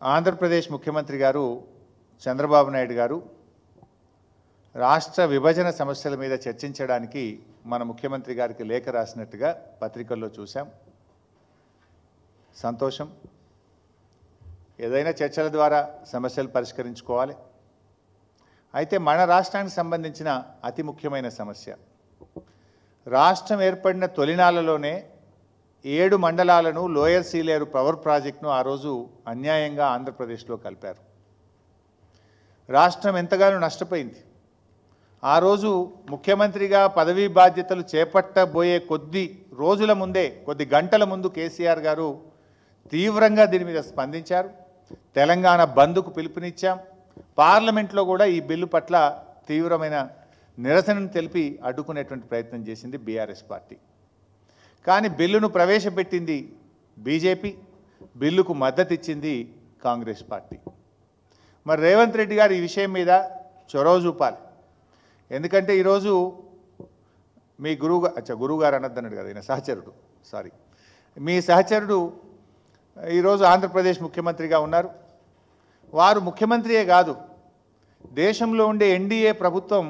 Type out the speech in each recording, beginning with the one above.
ఆంధ్రప్రదేశ్ ముఖ్యమంత్రి గారు చంద్రబాబు నాయుడు గారు రాష్ట్ర విభజన సమస్యల మీద చర్చించడానికి మన ముఖ్యమంత్రి గారికి లేఖ రాసినట్టుగా పత్రికల్లో చూశాం సంతోషం ఏదైనా చర్చల ద్వారా సమస్యలు పరిష్కరించుకోవాలి అయితే మన రాష్ట్రానికి సంబంధించిన అతి ముఖ్యమైన సమస్య రాష్ట్రం ఏర్పడిన తొలినాళ్లలోనే ఏడు మండలాలను లోయర్ సీలేరు పవర్ ప్రాజెక్టును ఆ రోజు అన్యాయంగా ఆంధ్రప్రదేశ్లో కలిపారు రాష్ట్రం ఎంతగానో నష్టపోయింది ఆ రోజు ముఖ్యమంత్రిగా పదవీ బాధ్యతలు చేపట్టబోయే కొద్ది రోజుల ముందే కొద్ది గంటల ముందు కేసీఆర్ గారు తీవ్రంగా దీని మీద స్పందించారు తెలంగాణ బంద్కు పిలుపునిచ్చాం పార్లమెంట్లో కూడా ఈ బిల్లు పట్ల తీవ్రమైన నిరసనను తెలిపి అడ్డుకునేటువంటి ప్రయత్నం చేసింది బీఆర్ఎస్ పార్టీ కానీ బిల్లును ప్రవేశపెట్టింది బీజేపీ బిల్లుకు మద్దతు ఇచ్చింది కాంగ్రెస్ పార్టీ మరి రేవంత్ రెడ్డి గారు ఈ విషయం మీద చొరవ చూపాలి ఎందుకంటే ఈరోజు మీ గురువు అచ్చా గురువు గారు అనొద్దన్నాడు కదా ఈయన సహచరుడు సారీ మీ సహచరుడు ఈరోజు ఆంధ్రప్రదేశ్ ముఖ్యమంత్రిగా ఉన్నారు వారు ముఖ్యమంత్రియే కాదు దేశంలో ఉండే ఎన్డీఏ ప్రభుత్వం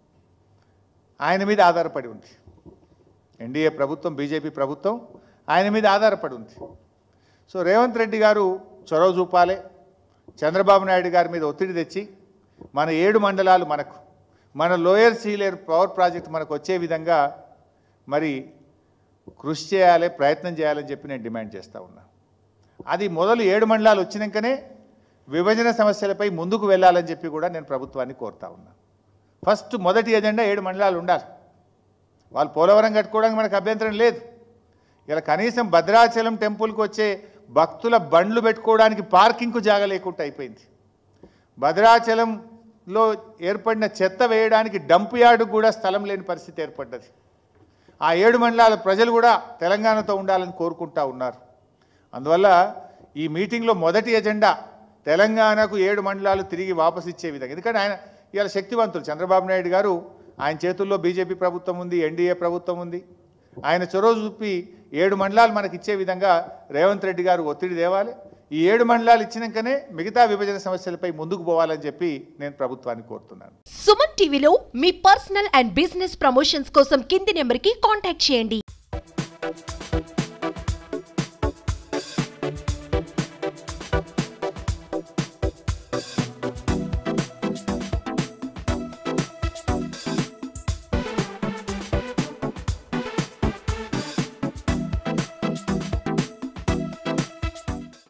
ఆయన మీద ఆధారపడి ఉంది ఎన్డీఏ ప్రభుత్వం బీజేపీ ప్రభుత్వం ఆయన మీద ఆధారపడి ఉంది సో రేవంత్ రెడ్డి గారు చొరవ చూపాలి చంద్రబాబు నాయుడు గారి మీద ఒత్తిడి తెచ్చి మన ఏడు మండలాలు మనకు మన లోయర్ సీలేర్ పవర్ ప్రాజెక్ట్ మనకు వచ్చే విధంగా మరి కృషి చేయాలి ప్రయత్నం చేయాలని చెప్పి నేను డిమాండ్ చేస్తూ ఉన్నా అది మొదలు ఏడు మండలాలు వచ్చినాకనే విభజన సమస్యలపై ముందుకు వెళ్ళాలని చెప్పి కూడా నేను ప్రభుత్వాన్ని కోరుతా ఉన్నా ఫస్ట్ మొదటి ఎజెండా ఏడు మండలాలు ఉండాలి వాళ్ళు పోలవరం కట్టుకోవడానికి మనకు అభ్యంతరం లేదు ఇలా కనీసం భద్రాచలం టెంపుల్కి వచ్చే భక్తుల బండ్లు పెట్టుకోవడానికి పార్కింగ్కు జాగ లేకుండా అయిపోయింది భద్రాచలంలో ఏర్పడిన చెత్త వేయడానికి డంప్ యార్డు కూడా స్థలం లేని పరిస్థితి ఏర్పడ్డది ఆ ఏడు మండలాల ప్రజలు కూడా తెలంగాణతో ఉండాలని కోరుకుంటా ఉన్నారు అందువల్ల ఈ మీటింగ్లో మొదటి ఎజెండా తెలంగాణకు ఏడు మండలాలు తిరిగి వాపసు ఇచ్చే విధంగా ఎందుకంటే ఆయన ఇవాళ శక్తివంతులు చంద్రబాబు నాయుడు గారు ఆయన చేతుల్లో బీజేపీ ప్రభుత్వం ఉంది ఎన్డీఏ ప్రభుత్వం ఉంది ఆయన చొరవ చూపి ఏడు మండలాలు మనకి ఇచ్చే విధంగా రేవంత్ రెడ్డి గారు ఒత్తిడి తేవాలి ఈ ఏడు మండలాలు ఇచ్చినాకనే మిగతా విభజన సమస్యలపై ముందుకు పోవాలని చెప్పి నేను ప్రభుత్వాన్ని కోరుతున్నాను సుమన్ టీవీలో మీ పర్సనల్ అండ్ బిజినెస్ ప్రమోషన్స్ కోసం కింది నెంబర్కి కాంటాక్ట్ చేయండి